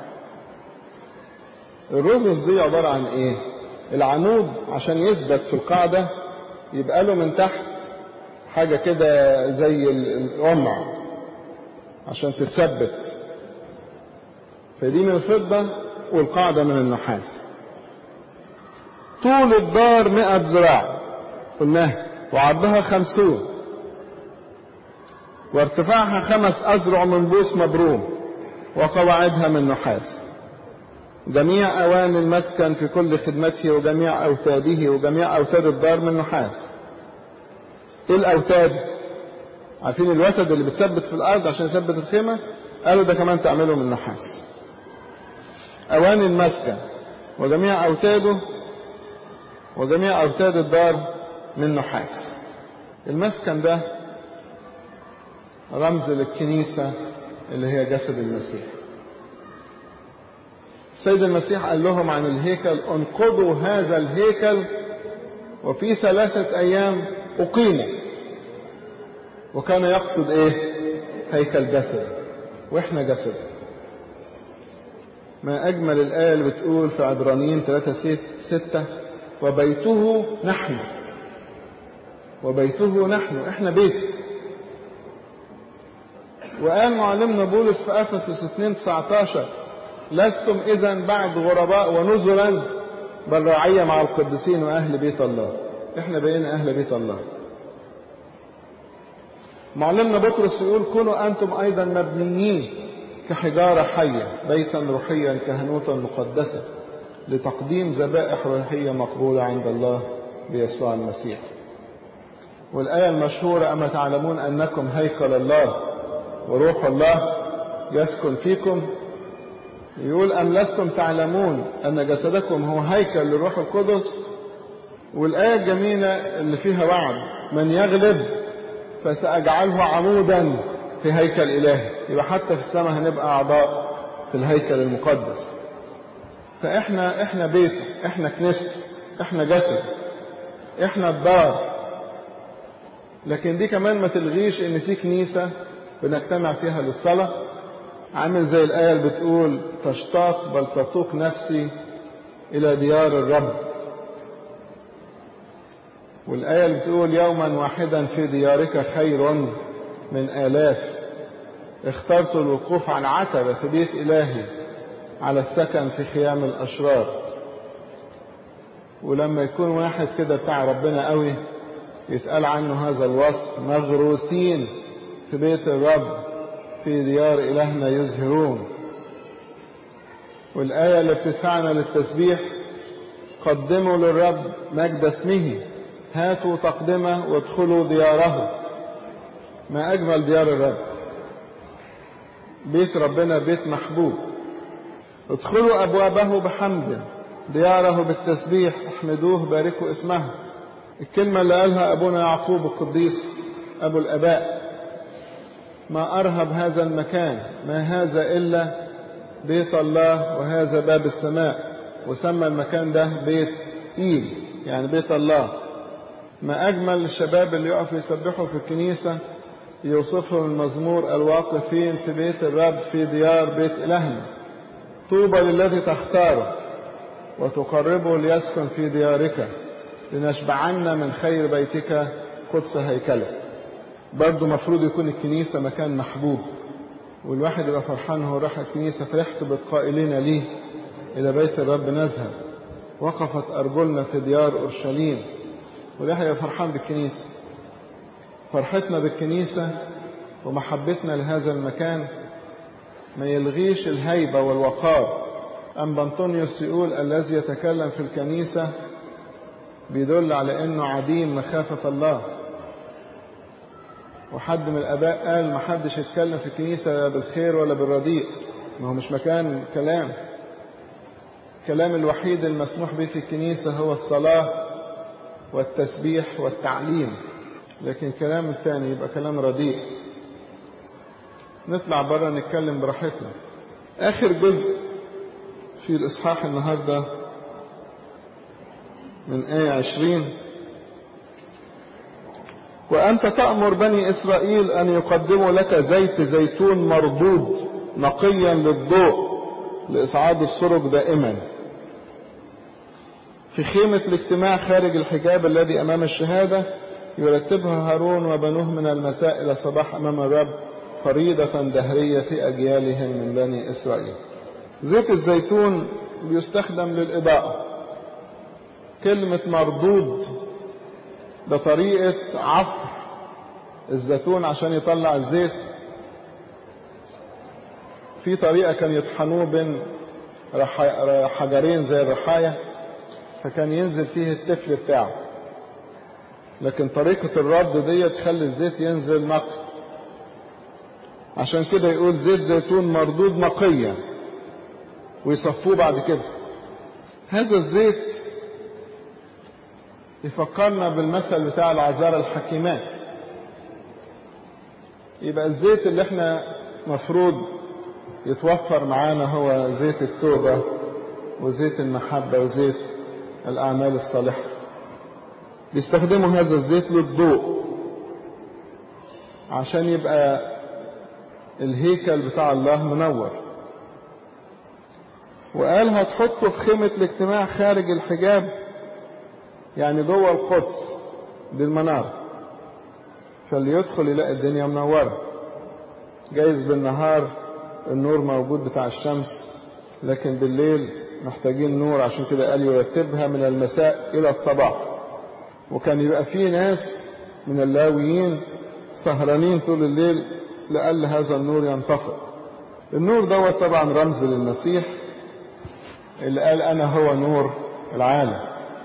الرزز دي عبارة عن ايه العنود عشان يثبت في القاعدة يبقى له من تحت حاجة كده زي القمع عشان تتثبت فدي من الفضة والقاعدة من النحاس طول الدار مئة ذراع قلناها وعرضها خمسون وارتفاعها خمس أذرع من بوس مبروم وقواعدها من نحاس جميع أواني المسكن في كل خدمته وجميع أوتاده وجميع أوتاد الدار من نحاس إيه الأوتاد عارفين الوتد اللي بتثبت في الأرض عشان يثبت الخيمة قالوا ده كمان تعمله من نحاس أواني المسكن وجميع أوتاده وجميع أوتاد الدار من نحاس المسكن ده رمز للكنيسة اللي هي جسد المسيح السيد المسيح قال لهم عن الهيكل انقضوا هذا الهيكل وفي ثلاثة أيام أقيموا وكان يقصد إيه هيكل جسد وإحنا جسد ما أجمل الآية اللي بتقول في عبرانيين 3 ستة وبيته نحن وبيته نحن إحنا بيت وقال معلمنا بولس في أفسس 2 19 لستم إذا بعد غرباء ونزلا بل رعية مع القديسين وأهل بيت الله إحنا بقينا أهل بيت الله معلمنا بطرس يقول كونوا أنتم أيضا مبنيين كحجارة حية بيتا روحيا كهنوتا مقدسة لتقديم ذبائح روحية مقبولة عند الله بيسوع المسيح والآية المشهورة أما تعلمون أنكم هيكل الله وروح الله يسكن فيكم يقول أم لستم تعلمون أن جسدكم هو هيكل للروح القدس والآية الجميلة اللي فيها وعد من يغلب فسأجعله عمودا في هيكل إلهي يبقى حتى في السماء هنبقى أعضاء في الهيكل المقدس فإحنا إحنا بيته إحنا كنيسته إحنا جسد إحنا الدار لكن دي كمان ما تلغيش إن في كنيسة بنجتمع فيها للصلاة عامل زي الآية اللي بتقول تشتاق بل تطوق نفسي إلى ديار الرب والآية اللي بتقول يوما واحدا في ديارك خير من آلاف اخترت الوقوف على عتبة في بيت إلهي على السكن في خيام الأشرار ولما يكون واحد كده بتاع ربنا قوي يتقال عنه هذا الوصف مغروسين في بيت الرب في ديار إلهنا يزهرون والآية اللي بتدفعنا للتسبيح قدموا للرب مجد اسمه هاتوا تقدمة وادخلوا دياره ما أجمل ديار الرب بيت ربنا بيت محبوب ادخلوا أبوابه بحمد دياره بالتسبيح احمدوه باركوا اسمه الكلمة اللي قالها أبونا يعقوب القديس أبو الأباء ما أرهب هذا المكان ما هذا إلا بيت الله وهذا باب السماء وسمى المكان ده بيت إيل يعني بيت الله ما أجمل الشباب اللي يقفوا يسبحوا في الكنيسة يوصفهم المزمور الواقفين في بيت الرب في ديار بيت إلهنا طوبى للذي تختاره وتقربه ليسكن في ديارك لنشبعن من خير بيتك قدس هيكلك برضه مفروض يكون الكنيسة مكان محبوب والواحد يبقى فرحان هو راح الكنيسة فرحت بالقائلين ليه إلى بيت الرب نذهب وقفت أرجلنا في ديار أورشليم والواحد يبقى فرحان بالكنيسة فرحتنا بالكنيسة ومحبتنا لهذا المكان ما يلغيش الهيبة والوقار أم بنطونيوس يقول الذي يتكلم في الكنيسة بيدل على أنه عديم مخافة الله وحد من الآباء قال ما حدش يتكلم في الكنيسة بالخير ولا بالرديء ما هو مش مكان كلام الكلام الوحيد المسموح به في الكنيسة هو الصلاة والتسبيح والتعليم لكن الكلام الثاني يبقى كلام رديء نطلع بره نتكلم براحتنا آخر جزء في الإصحاح النهاردة من آية عشرين وأنت تأمر بني إسرائيل أن يقدموا لك زيت زيتون مردود نقيا للضوء لإصعاد السرج دائما في خيمة الاجتماع خارج الحجاب الذي أمام الشهادة يرتبها هارون وبنوه من المساء إلى صباح أمام الرب فريضة دهرية في أجيالهم من بني إسرائيل زيت الزيتون بيستخدم للإضاءة كلمة مردود ده طريقة عصر الزيتون عشان يطلع الزيت في طريقة كان يطحنوه بين حجرين زي الرحاية فكان ينزل فيه التفل بتاعه لكن طريقة الرد دي تخلي الزيت ينزل نقي عشان كده يقول زيت زيتون مردود نقيا ويصفوه بعد كده هذا الزيت يفكرنا بالمثل بتاع العذارى الحكيمات يبقى الزيت اللي احنا مفروض يتوفر معانا هو زيت التوبة وزيت المحبة وزيت الأعمال الصالحة بيستخدموا هذا الزيت للضوء عشان يبقى الهيكل بتاع الله منور وقال هتحطه في خيمة الاجتماع خارج الحجاب يعني جوه القدس دي المنارة فاللي يدخل يلاقي الدنيا منورة جايز بالنهار النور موجود بتاع الشمس لكن بالليل محتاجين نور عشان كده قال يرتبها من المساء إلى الصباح وكان يبقى فيه ناس من اللاويين سهرانين طول الليل لأقل هذا النور ينطفئ النور دوت طبعا رمز للمسيح اللي قال أنا هو نور العالم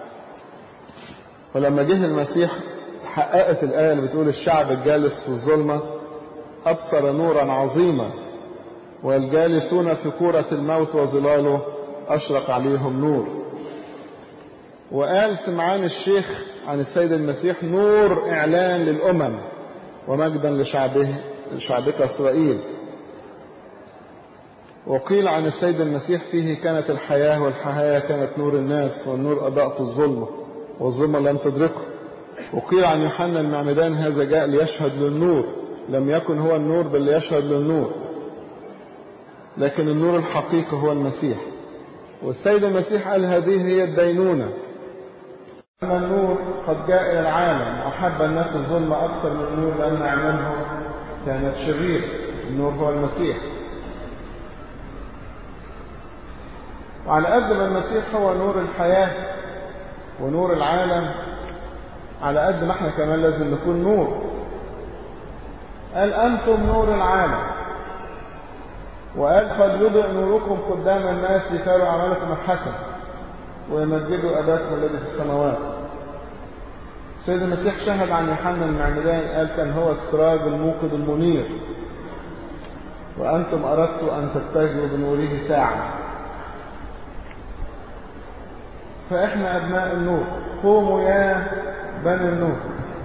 ولما جه المسيح تحققت الآية اللي بتقول الشعب الجالس في الظلمة أبصر نورا عظيما والجالسون في كورة الموت وظلاله أشرق عليهم نور وقال سمعان الشيخ عن السيد المسيح نور إعلان للأمم ومجدا لشعبه شعبك إسرائيل وقيل عن السيد المسيح فيه كانت الحياة والحياة كانت نور الناس والنور أضاءت الظلمة والظلمة لم تدركه وقيل عن يوحنا المعمدان هذا جاء ليشهد للنور لم يكن هو النور بل ليشهد للنور لكن النور الحقيقي هو المسيح والسيد المسيح قال هذه هي الدينونة أن النور قد جاء إلى العالم وأحب الناس الظلمة أكثر من النور لأن أعمالهم كانت شريرة النور هو المسيح وعلى قد ما المسيح هو نور الحياة ونور العالم على قد ما احنا كمان لازم نكون نور قال أنتم نور العالم وقال فليضئ نوركم قدام الناس لتروا أعمالكم الحسنة ويمجدوا أباكم الذي في السماوات السيد المسيح شهد عن يوحنا المعمدان قال كان هو السراج الموقد المنير وأنتم أردتم أن تتجهوا بنوره ساعة فإحنا أبناء النور قوموا يا بني النور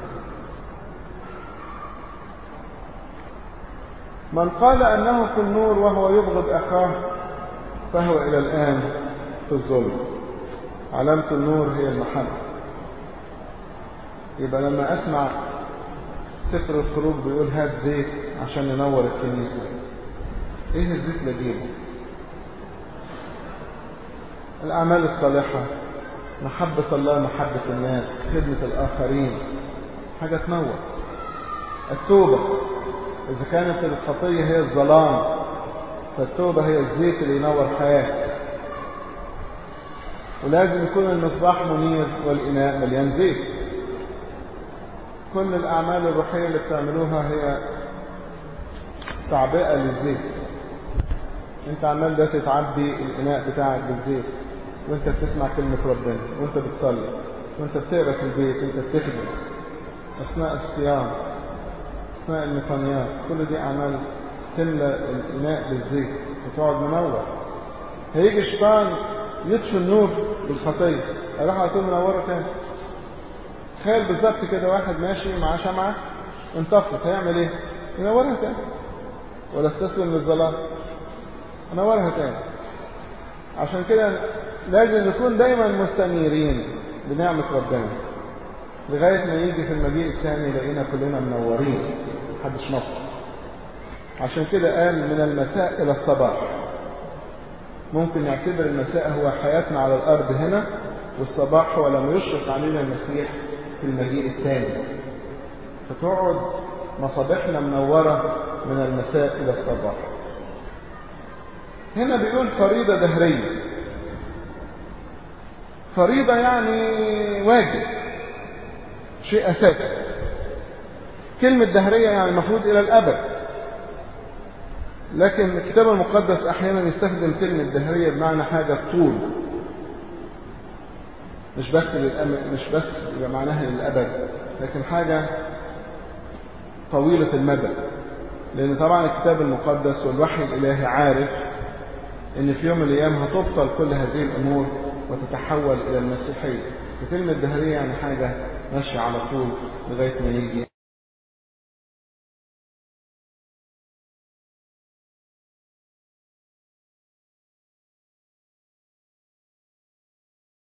من قال أنه في النور وهو يبغض أخاه فهو إلى الآن في الظلم علامة النور هي المحبة يبقى لما أسمع سفر الخروج بيقول هات زيت عشان ننور الكنيسة إيه الزيت اللي أجيبه؟ الأعمال الصالحة محبة الله محبة الناس خدمة الآخرين حاجة تنور التوبة إذا كانت الخطية هي الظلام فالتوبة هي الزيت اللي ينور حياتي ولازم يكون المصباح منير والإناء مليان زيت كل الأعمال الروحية اللي بتعملوها هي تعبئة للزيت انت عمال ده تتعبي الإناء بتاعك بالزيت وانت بتسمع كلمة ربنا وانت بتصلي وانت بتقرا في البيت وانت بتخدم أثناء الصيام أثناء الميطانيات كل دي أعمال تملى الإناء بالزيت وتقعد منور هيجي الشيطان يطفي النور بالخطية هيروح على طول منوره تاني تخيل بالظبط كده واحد ماشي معاه شمعة انطفت هيعمل ايه؟ ينورها تاني ولا استسلم للظلام انورها تاني عشان كده لازم نكون دايما مستنيرين بنعمة ربنا لغاية ما يجي في المجيء الثاني يلاقينا كلنا منورين محدش نطق عشان كده قال من المساء إلى الصباح ممكن نعتبر المساء هو حياتنا على الأرض هنا والصباح هو لما يشرق علينا المسيح في المجيء الثاني فتقعد مصابيحنا منورة من المساء إلى الصباح هنا بيقول فريضة دهرية فريضة يعني واجب شيء أساسي كلمة دهرية يعني المفروض إلى الأبد لكن الكتاب المقدس أحيانا يستخدم كلمة دهرية بمعنى حاجة طول مش بس للأمد مش بس يبقى معناها للأبد لكن حاجة طويلة المدى لأن طبعا الكتاب المقدس والوحي الإلهي عارف إن في يوم من الأيام هتبطل كل هذه الأمور وتتحول إلى المسيحية وكلمة دهرية يعني حاجة ماشية على طول لغاية ما يجي